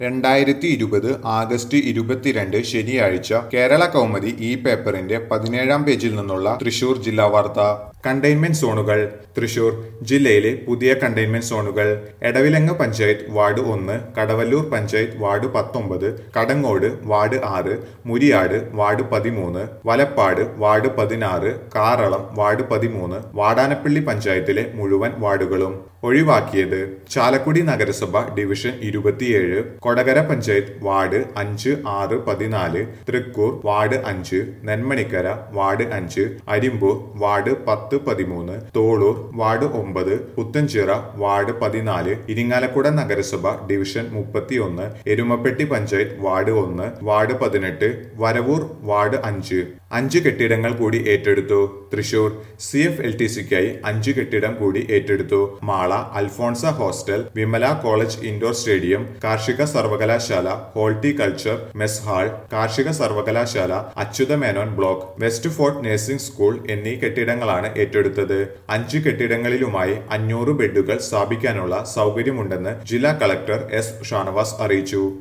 രണ്ടായിരത്തി ഇരുപത് ആഗസ്റ്റ് ഇരുപത്തിരണ്ട് ശനിയാഴ്ച കേരള കൗമുദി ഈ പേപ്പറിന്റെ പതിനേഴാം പേജിൽ നിന്നുള്ള തൃശൂർ ജില്ലാ വാർത്ത കണ്ടെയ്ൻമെന്റ് സോണുകൾ തൃശൂർ ജില്ലയിലെ പുതിയ കണ്ടെയ്ൻമെന്റ് സോണുകൾ എടവിലങ്ങ് പഞ്ചായത്ത് വാർഡ് ഒന്ന് കടവല്ലൂർ പഞ്ചായത്ത് വാർഡ് പത്തൊമ്പത് കടങ്ങോട് വാർഡ് ആറ് മുരിയാട് വാർഡ് പതിമൂന്ന് വലപ്പാട് വാർഡ് പതിനാറ് കാറളം വാർഡ് പതിമൂന്ന് വാടാനപ്പള്ളി പഞ്ചായത്തിലെ മുഴുവൻ വാർഡുകളും ഒഴിവാക്കിയത് ചാലക്കുടി നഗരസഭ ഡിവിഷൻ ഇരുപത്തിയേഴ് കൊടകര പഞ്ചായത്ത് വാർഡ് അഞ്ച് ആറ് പതിനാല് തൃക്കൂർ വാർഡ് അഞ്ച് നെന്മണിക്കര വാർഡ് അഞ്ച് അരിമ്പൂർ വാർഡ് പത്ത് പതിമൂന്ന് തോളൂർ വാർഡ് ഒമ്പത് പുത്തൻചിറ വാർഡ് പതിനാല് ഇരിങ്ങാലക്കുട നഗരസഭ ഡിവിഷൻ മുപ്പത്തിയൊന്ന് എരുമപ്പെട്ടി പഞ്ചായത്ത് വാർഡ് ഒന്ന് വാർഡ് പതിനെട്ട് വരവൂർ വാർഡ് അഞ്ച് അഞ്ച് കെട്ടിടങ്ങൾ കൂടി ഏറ്റെടുത്തു Thrissur C F L T സിക്കായി അഞ്ച് കെട്ടിടം കൂടി ഏറ്റെടുത്തു Mala Alphonsa hostel Vimala college indoor stadium കാർഷിക സർവകലാശാല ഹോർട്ടികൾച്ചർ മെസ് ഹാൾ കാർഷിക സർവകലാശാല Achutha Menon block west fort nursing school എന്നീ കെട്ടിടങ്ങളാണ് ഏറ്റെടുത്തത് അഞ്ച് കെട്ടിടങ്ങളിലുമായി അഞ്ഞൂറ് ബെഡുകൾ സ്ഥാപിക്കാനുള്ള സൗകര്യമുണ്ടെന്ന് ജില്ലാ കളക്ടർ എസ് ഷാനവാസ് അറിയിച്ചു